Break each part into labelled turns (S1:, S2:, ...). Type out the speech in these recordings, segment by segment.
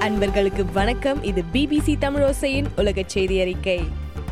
S1: அன்பர்களுக்கு வணக்கம் இது பிபிசி தமிழோசையின் உலக செய்தி அறிக்கை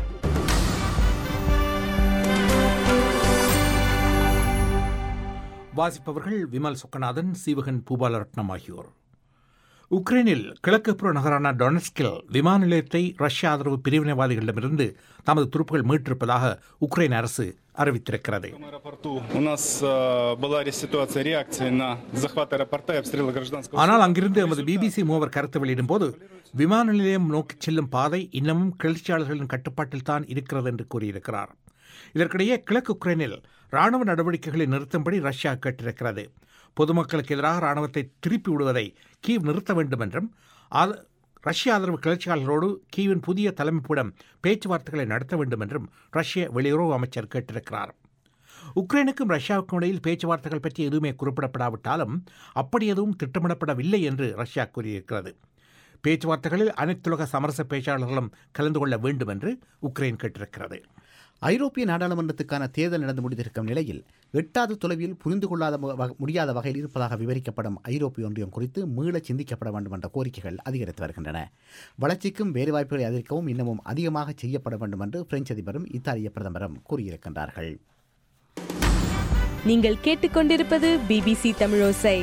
S2: வாசிப்பவர்கள் விமல் சொக்கநாதன் சீவகன் பூபாலரட்னம் ஆகியோர் உக்ரைனில் கிழக்குப்புற நகரான டொனஸ்கில் விமான நிலையத்தை ரஷ்ய ஆதரவு பிரிவினைவாதிகளிடமிருந்து தமது துருப்புகள் மீட்டிருப்பதாக உக்ரைன் அரசு அறிவித்திருக்கிறது
S3: В аэропорту у нас э, была ре- ситуация реакции на захват аэропорта и обстрелы гражданского
S2: ஆனால் அங்கிருந்து எமது பிபிசி மூவர் கருத்து வெளியிடும் போது விமான நிலையம் நோக்கி செல்லும் பாதை இன்னமும் கிளர்ச்சியாளர்களின் கட்டுப்பாட்டில் தான் இருக்கிறது என்று கூறியிருக்கிறார் இதற்கிடையே கிழக்கு உக்ரைனில் ராணுவ நடவடிக்கைகளை நிறுத்தும்படி ரஷ்யா கேட்டிருக்கிறது பொதுமக்களுக்கு எதிராக ராணுவத்தை திருப்பி விடுவதை கீவ் நிறுத்த வேண்டும் என்றும் ஆத- ரஷ்ய ஆதரவு கிளர்ச்சியாளர்களோடு கீவின் புதிய தலைமைப்பிடம் பேச்சுவார்த்தைகளை நடத்த வேண்டும் என்றும் ரஷ்ய வெளியுறவு அமைச்சர் கேட்டிருக்கிறார் உக்ரைனுக்கும் ரஷ்யாவுக்கும் இடையில் பேச்சுவார்த்தைகள் பற்றி எதுவுமே குறிப்பிடப்படாவிட்டாலும் அப்படி எதுவும் திட்டமிடப்படவில்லை என்று ரஷ்யா கூறியிருக்கிறது பேச்சுவார்த்தைகளில் அனைத்துலக சமரச பேச்சாளர்களும் கலந்து கொள்ள வேண்டும் என்று உக்ரைன் கேட்டிருக்கிறது
S4: ஐரோப்பிய நாடாளுமன்றத்துக்கான தேர்தல் நடந்து முடிந்திருக்கும் நிலையில் எட்டாவது தொலைவில் புரிந்து கொள்ளாத மு- வக- முடியாத வகையில் இருப்பதாக விவரிக்கப்படும் ஐரோப்பிய ஒன்றியம் குறித்து மீள சிந்திக்கப்பட வேண்டும் என்ற கோரிக்கைகள் அதிகரித்து வருகின்றன வளர்ச்சிக்கும் வேலைவாய்ப்புகளை அதிகரிக்கவும் இன்னமும் அதிகமாக செய்யப்பட வேண்டும் என்று பிரெஞ்சு அதிபரும் இத்தாலிய பிரதமரும் கூறியிருக்கின்றார்கள்
S1: நீங்கள் கேட்டுக்கொண்டிருப்பது பிபிசி தமிழோசை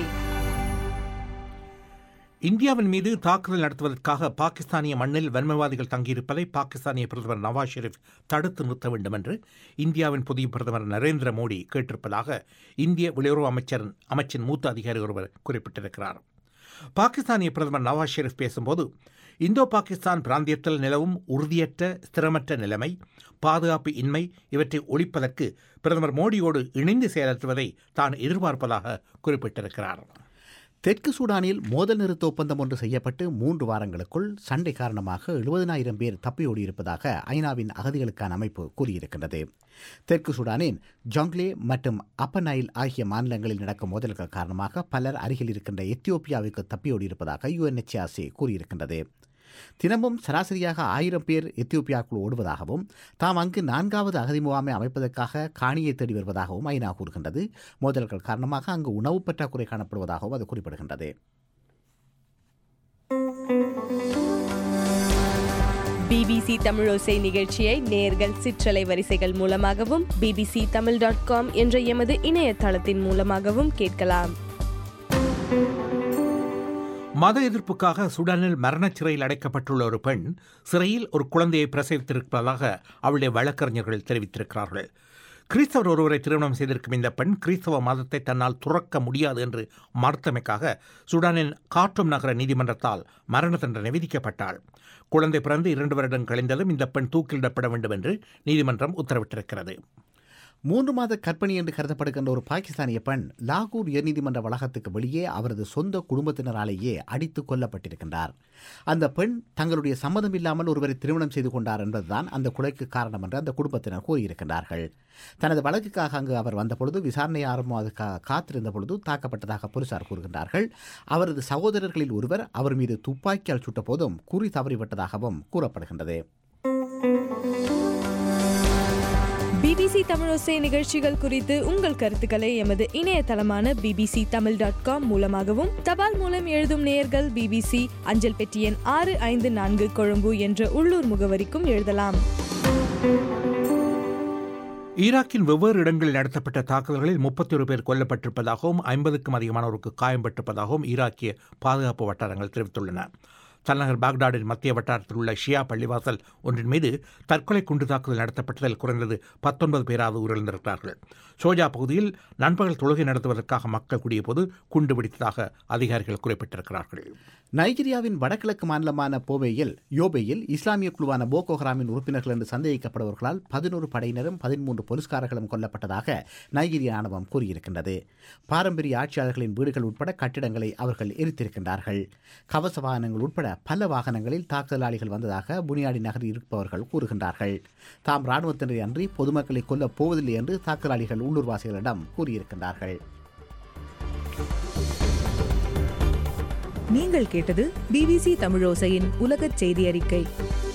S2: இந்தியாவின் மீது தாக்குதல் நடத்துவதற்காக பாகிஸ்தானிய மண்ணில் வன்மவாதிகள் தங்கியிருப்பதை பாகிஸ்தானிய பிரதமர் நவாஸ் ஷெரீப் தடுத்து நிறுத்த வேண்டும் என்று இந்தியாவின் புதிய பிரதமர் நரேந்திர மோடி கேட்டிருப்பதாக இந்திய வெளியுறவு அமைச்சர் அமைச்சின் மூத்த அதிகாரி ஒருவர் குறிப்பிட்டிருக்கிறார் பாகிஸ்தானிய பிரதமர் நவாஸ் ஷெரீப் பேசும்போது இந்தோ பாகிஸ்தான் பிராந்தியத்தில் நிலவும் உறுதியற்ற ஸ்திரமற்ற நிலைமை பாதுகாப்பு இன்மை இவற்றை ஒழிப்பதற்கு பிரதமர் மோடியோடு இணைந்து செயலாற்றுவதை தான் எதிர்பார்ப்பதாக குறிப்பிட்டிருக்கிறார்
S4: தெற்கு சூடானில் மோதல் நிறுத்த ஒப்பந்தம் ஒன்று செய்யப்பட்டு மூன்று வாரங்களுக்குள் சண்டை காரணமாக எழுபதனாயிரம் பேர் தப்பியோடியிருப்பதாக ஐநாவின் அகதிகளுக்கான அமைப்பு கூறியிருக்கின்றது தெற்கு சூடானின் ஜொங்லே மற்றும் அப்பர் நைல் ஆகிய மாநிலங்களில் நடக்கும் மோதல்கள் காரணமாக பலர் அருகில் இருக்கின்ற எத்தியோப்பியாவுக்கு தப்பியோடியிருப்பதாக யுஎன்எச்ஆர்சி கூறியிருக்கின்றது தினமும் சராசரியாக ஆயிரம் பேர் எத்தியோப்பியாவுக்குள் ஓடுவதாகவும் தாம் அங்கு நான்காவது அகதி முகாமை அமைப்பதற்காக காணியை தேடி வருவதாகவும் ஐநா கூறுகின்றது மோதல்கள் காரணமாக அங்கு உணவு பற்றாக்குறை காணப்படுவதாகவும் அது குறிப்பிடுகின்றது
S1: பிபிசி தமிழோசை நிகழ்ச்சியை நேர்கள் சிற்றலை வரிசைகள் மூலமாகவும் பிபிசி தமிழ் டாட் காம் என்ற எமது இணையதளத்தின் மூலமாகவும் கேட்கலாம்
S2: மத எதிர்ப்புக்காக சுடானில் மரணச் சிறையில் அடைக்கப்பட்டுள்ள ஒரு பெண் சிறையில் ஒரு குழந்தையை பிரசவித்திருப்பதாக அவளுடைய வழக்கறிஞர்கள் தெரிவித்திருக்கிறார்கள் கிறிஸ்தவர் ஒருவரை திருமணம் செய்திருக்கும் இந்த பெண் கிறிஸ்தவ மதத்தை தன்னால் துறக்க முடியாது என்று மறுத்தமைக்காக சுடானின் கார்ட்டூம் நகர நீதிமன்றத்தால் மரண தண்டனை விதிக்கப்பட்டாள் குழந்தை பிறந்து இரண்டு வருடம் கழிந்ததும் இந்த பெண் தூக்கிலிடப்பட வேண்டும் என்று நீதிமன்றம் உத்தரவிட்டிருக்கிறது
S4: மூன்று மாத கர்ப்பிணி என்று கருதப்படுகின்ற ஒரு பாகிஸ்தானிய பெண் லாகூர் உயர்நீதிமன்ற வளாகத்துக்கு வெளியே அவரது சொந்த குடும்பத்தினராலேயே அடித்து கொல்லப்பட்டிருக்கின்றார் அந்த பெண் தங்களுடைய சம்மதம் இல்லாமல் ஒருவரை திருமணம் செய்து கொண்டார் என்பதுதான் அந்த கொலைக்கு காரணம் என்று அந்த குடும்பத்தினர் கூறியிருக்கின்றார்கள் தனது வழக்குக்காக அங்கு அவர் வந்தபொழுது விசாரணை ஆரம்பமாக காத்திருந்த பொழுது தாக்கப்பட்டதாக போலீசார் கூறுகின்றார்கள் அவரது சகோதரர்களில் ஒருவர் அவர் மீது துப்பாக்கியால் சுட்ட போதும் குறி தவறிவிட்டதாகவும் கூறப்படுகின்றது
S1: பிபிசி தமிழோசை நிகழ்ச்சிகள் குறித்து உங்கள் கருத்துக்களை எமது இணையதளமான பிபிசி தமிழ் டாட் காம் மூலமாகவும் தபால் மூலம் எழுதும் நேயர்கள் பிபிசி அஞ்சல் பெட்டி எண் ஆறு ஐந்து நான்கு கொழும்பு என்ற உள்ளூர் முகவரிக்கும் எழுதலாம்
S2: ஈராக்கின் வெவ்வேறு இடங்களில் நடத்தப்பட்ட தாக்குதல்களில் முப்பத்தி ஒரு பேர் கொல்லப்பட்டிருப்பதாகவும் ஐம்பதுக்கும் அதிகமானோருக்கு காயம்பட்டிருப்பதாகவும் ஈராக்கிய பாதுகாப்பு வட்டாரங்கள் தெரிவித்துள்ளன தலைநகர் பாக்தாடின் மத்திய வட்டாரத்தில் உள்ள ஷியா பள்ளிவாசல் ஒன்றின் மீது தற்கொலை குண்டு தாக்குதல் நடத்தப்பட்டதில் குறைந்தது பத்தொன்பது பேராவது உயிரிழந்திருக்கிறார்கள் ஷோஜா பகுதியில் நண்பகல் தொழுகை நடத்துவதற்காக மக்கள் கூடிய போது குண்டு வெடித்ததாக அதிகாரிகள் குறிப்பிட்டிருக்கிறார்கள்
S4: நைஜீரியாவின் வடகிழக்கு மாநிலமான போபேயில் யோபேயில் இஸ்லாமிய குழுவான போகோ ஹராமின் உறுப்பினர்கள் என்று சந்தேகிக்கப்படுபவர்களால் பதினோரு படையினரும் பதிமூன்று போலீஸ்காரர்களும் கொல்லப்பட்டதாக நைஜீரிய ராணுவம் கூறியிருக்கின்றது பாரம்பரிய ஆட்சியாளர்களின் வீடுகள் உட்பட கட்டிடங்களை அவர்கள் எரித்திருக்கின்றார்கள் கவச வாகனங்கள் உட்பட பல வாகனங்களில் தாக்குதலாளிகள் வந்ததாக புனியாடி நகரில் இருப்பவர்கள் கூறுகின்றார்கள் தாம் ராணுவத்தினரை அன்றி பொதுமக்களை கொல்லப் போவதில்லை என்று தாக்குதலாளிகள் உள்ளூர்வாசிகளிடம் கூறியிருக்கின்றார்கள்
S5: நீங்கள் கேட்டது பிபிசி தமிழோசையின் உலகச் செய்தி அறிக்கை